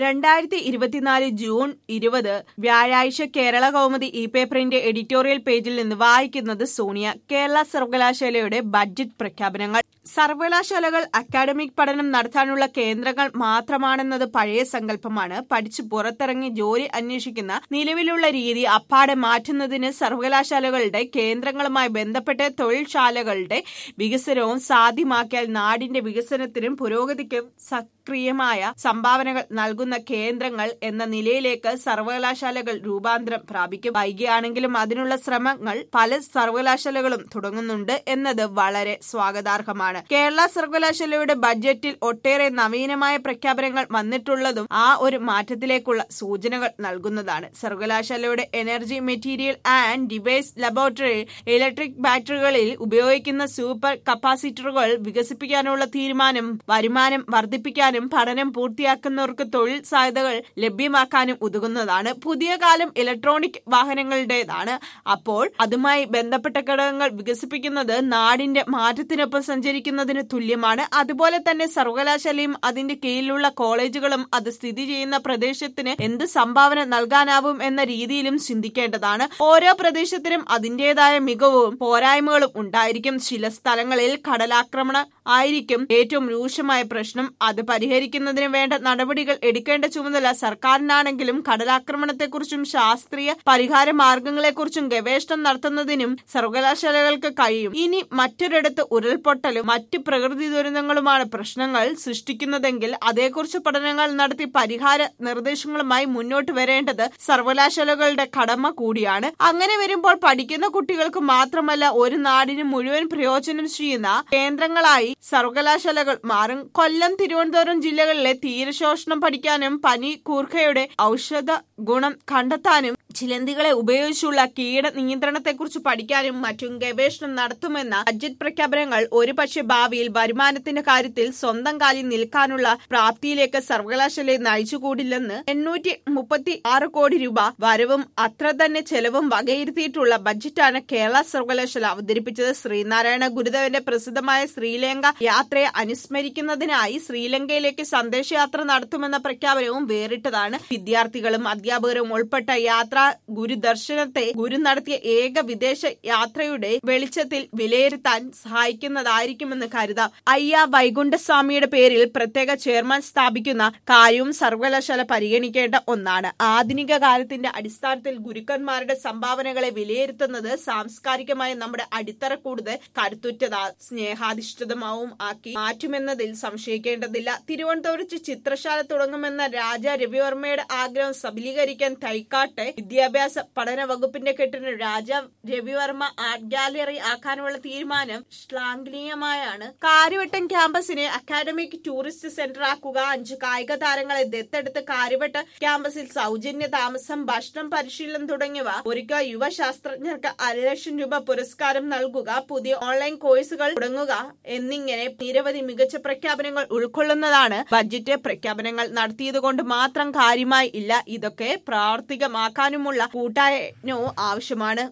രണ്ടായിരത്തി ഇരുപത്തിനാല് ജൂൺ ഇരുപത് വ്യാഴാഴ്ച കേരള കൗമുദി ഇ പേപ്പറിന്റെ എഡിറ്റോറിയൽ പേജിൽ നിന്ന് വായിക്കുന്നത് സോണിയ കേരള സർവകലാശാലയുടെ ബഡ്ജറ്റ് പ്രഖ്യാപനങ്ങൾ സർവകലാശാലകൾ അക്കാഡമിക് പഠനം നടത്താനുള്ള കേന്ദ്രങ്ങൾ മാത്രമാണെന്നത് പഴയ സങ്കല്പമാണ് പഠിച്ചു പുറത്തിറങ്ങി ജോലി അന്വേഷിക്കുന്ന നിലവിലുള്ള രീതി അപ്പാടെ മാറ്റുന്നതിന് സർവകലാശാലകളുടെ കേന്ദ്രങ്ങളുമായി ബന്ധപ്പെട്ട തൊഴിൽശാലകളുടെ വികസനവും സാധ്യമാക്കിയാൽ നാടിന്റെ വികസനത്തിനും പുരോഗതിക്കും സക്രിയമായ സംഭാവനകൾ നൽകുന്ന കേന്ദ്രങ്ങൾ എന്ന നിലയിലേക്ക് സർവകലാശാലകൾ രൂപാന്തരം പ്രാപിക്കും വൈകിയാണെങ്കിലും അതിനുള്ള ശ്രമങ്ങൾ പല സർവകലാശാലകളും തുടങ്ങുന്നുണ്ട് എന്നത് വളരെ സ്വാഗതാർഹമാണ് കേരള സർവകലാശാലയുടെ ബഡ്ജറ്റിൽ ഒട്ടേറെ നവീനമായ പ്രഖ്യാപനങ്ങൾ വന്നിട്ടുള്ളതും ആ ഒരു മാറ്റത്തിലേക്കുള്ള സൂചനകൾ നൽകുന്നതാണ് സർവകലാശാലയുടെ energy material and device laboratory electric ബാറ്ററികളിൽ ഉപയോഗിക്കുന്ന സൂപ്പർ കപ്പാസിറ്ററുകൾ വികസിപ്പിക്കാനുള്ള തീരുമാനം വരുമാനം വർദ്ധിപ്പിക്കാനും പഠനം പൂർത്തിയാക്കുന്നവർക്ക് തൊഴിൽ സാധ്യതകൾ ലഭ്യമാക്കാനും ഉതകുന്നതാണ് പുതിയ കാലം ഇലക്ട്രോണിക് വാഹനങ്ങളുടേതാണ് അപ്പോൾ അതുമായി ബന്ധപ്പെട്ട ഘടകങ്ങൾ വികസിപ്പിക്കുന്നത് നാടിന്റെ മാറ്റത്തിനൊപ്പം സഞ്ചരിക്കുന്നതിന് തുല്യമാണ് അതുപോലെ തന്നെ സർവകലാശാലയും അതിന്റെ കീഴിലുള്ള കോളേജുകളും അത് സ്ഥിതി ചെയ്യുന്ന പ്രദേശത്തിന് എന്ത് സംഭാവന നൽകാനാവും എന്ന രീതിയിലും ചിന്തിക്കേണ്ടതാണ് ഓരോ പ്രദേശത്തിനും അതിന്റേതായ മികവും പോരായ്മകളും ഉണ്ടായിരിക്കും ചില സ്ഥലങ്ങളിൽ കടലാക്രമണം ആയിരിക്കും ഏറ്റവും രൂക്ഷമായ പ്രശ്നം അത് പരിഹരിക്കുന്നതിന് വേണ്ട നടപടികൾ എടുക്കേണ്ട ചുമതല സർക്കാരിനാണെങ്കിലും കടലാക്രമണത്തെക്കുറിച്ചും ശാസ്ത്രീയ പരിഹാര മാർഗങ്ങളെക്കുറിച്ചും ഗവേഷണം നടത്തുന്നതിനും സർവകലാശാലകൾക്ക് കഴിയും ഇനി മറ്റൊരിടത്ത് ഉരുൾപൊട്ടലും മറ്റ് പ്രകൃതി ദുരന്തങ്ങളുമാണ് പ്രശ്നങ്ങൾ സൃഷ്ടിക്കുന്നതെങ്കിൽ അതേക്കുറിച്ച് പഠനങ്ങൾ നടത്തി പരിഹാര നിർദ്ദേശങ്ങളുമായി മുന്നോട്ട് വരേണ്ടത് സർവകലാശാലകളുടെ കടമ കൂടിയാണ് അങ്ങനെ വരുമ്പോൾ പഠിക്കുന്ന കുട്ടികൾക്ക് മാത്രമല്ല ഒരു നാടിന് മുഴുവൻ പ്രയോജനം ചെയ്യുന്ന കേന്ദ്രങ്ങളായി സർവകലാശാലകൾ മാറും കൊല്ലം തിരുവനന്തപുരം ജില്ലകളിലെ തീരശോഷണം പഠിക്കാനും പനി കൂർഖയുടെ ഔഷധ ഗുണം കണ്ടെത്താനും ചിലന്തികളെ ഉപയോഗിച്ചുള്ള കീട നിയന്ത്രണത്തെക്കുറിച്ച് പഠിക്കാനും മറ്റും ഗവേഷണം നടത്തുമെന്ന ബഡ്ജറ്റ് പ്രഖ്യാപനങ്ങൾ ഒരുപക്ഷെ ഭാവിയിൽ വരുമാനത്തിന്റെ കാര്യത്തിൽ സ്വന്തം കാലിൽ നിൽക്കാനുള്ള പ്രാപ്തിയിലേക്ക് സർവകലാശാലയെ നയിച്ചുകൂടില്ലെന്ന് എണ്ണൂറ്റി മുപ്പത്തി ആറ് കോടി രൂപ വരവും അത്ര തന്നെ ചെലവും വകയിരുത്തിയിട്ടുള്ള ബഡ്ജറ്റാണ് കേരള സർവകലാശാല അവതരിപ്പിച്ചത് ശ്രീനാരായണ ഗുരുദേവന്റെ പ്രസിദ്ധമായ ശ്രീലങ്ക യാത്രയെ അനുസ്മരിക്കുന്നതിനായി ശ്രീലങ്കയിലേക്ക് സന്ദേശയാത്ര നടത്തുമെന്ന പ്രഖ്യാപനവും വേറിട്ടതാണ് വിദ്യാർത്ഥികളും അധ്യാപകരും ഉൾപ്പെട്ട യാത്ര ഗുരുദർശനത്തെ ഗുരു നടത്തിയ ഏക വിദേശ യാത്രയുടെ വെളിച്ചത്തിൽ വിലയിരുത്താൻ സഹായിക്കുന്നതായിരിക്കുമെന്ന് കരുതാം അയ്യ വൈകുണ്ഠസ്വാമിയുടെ പേരിൽ പ്രത്യേക ചെയർമാൻ സ്ഥാപിക്കുന്ന കാര്യവും സർവകലാശാല പരിഗണിക്കേണ്ട ഒന്നാണ് ആധുനിക കാലത്തിന്റെ അടിസ്ഥാനത്തിൽ ഗുരുക്കന്മാരുടെ സംഭാവനകളെ വിലയിരുത്തുന്നത് സാംസ്കാരികമായ നമ്മുടെ അടിത്തറ കൂടുതൽ കരുത്തുറ്റതാ സ്നേഹാധിഷ്ഠിതമാവും ആക്കി മാറ്റുമെന്നതിൽ സംശയിക്കേണ്ടതില്ല തിരുവനന്തപുരത്ത് ചിത്രശാല തുടങ്ങുമെന്ന രാജ രവിവർമ്മയുടെ ആഗ്രഹം സബലീകരിക്കാൻ തൈക്കാട്ടെ വിദ്യാഭ്യാസ പഠന വകുപ്പിന്റെ കെട്ടിന് രാജ രവിവർമ്മ ആർട്ട് ഗാലറി ആക്കാനുള്ള തീരുമാനം ശ്ലാഘനീയമായാണ് കാര്യവട്ടം ക്യാമ്പസിനെ അക്കാഡമിക് ടൂറിസ്റ്റ് സെന്റർ ആക്കുക അഞ്ച് കായിക താരങ്ങളെ ദത്തെടുത്ത് കാര്യവട്ട ക്യാമ്പസിൽ സൗജന്യ താമസം ഭക്ഷണം പരിശീലനം തുടങ്ങിയവ ഒരുക്കുക യുവ ശാസ്ത്രജ്ഞർക്ക് അര ലക്ഷം രൂപ പുരസ്കാരം നൽകുക പുതിയ ഓൺലൈൻ കോഴ്സുകൾ തുടങ്ങുക എന്നിങ്ങനെ നിരവധി മികച്ച പ്രഖ്യാപനങ്ങൾ ഉൾക്കൊള്ളുന്നതാണ് ബഡ്ജറ്റ് പ്രഖ്യാപനങ്ങൾ നടത്തിയതുകൊണ്ട് മാത്രം കാര്യമായി ഇല്ല ഇതൊക്കെ പ്രാവർത്തികമാക്കാനുമുള്ള കൂട്ടായ്മ ആവശ്യമാണ്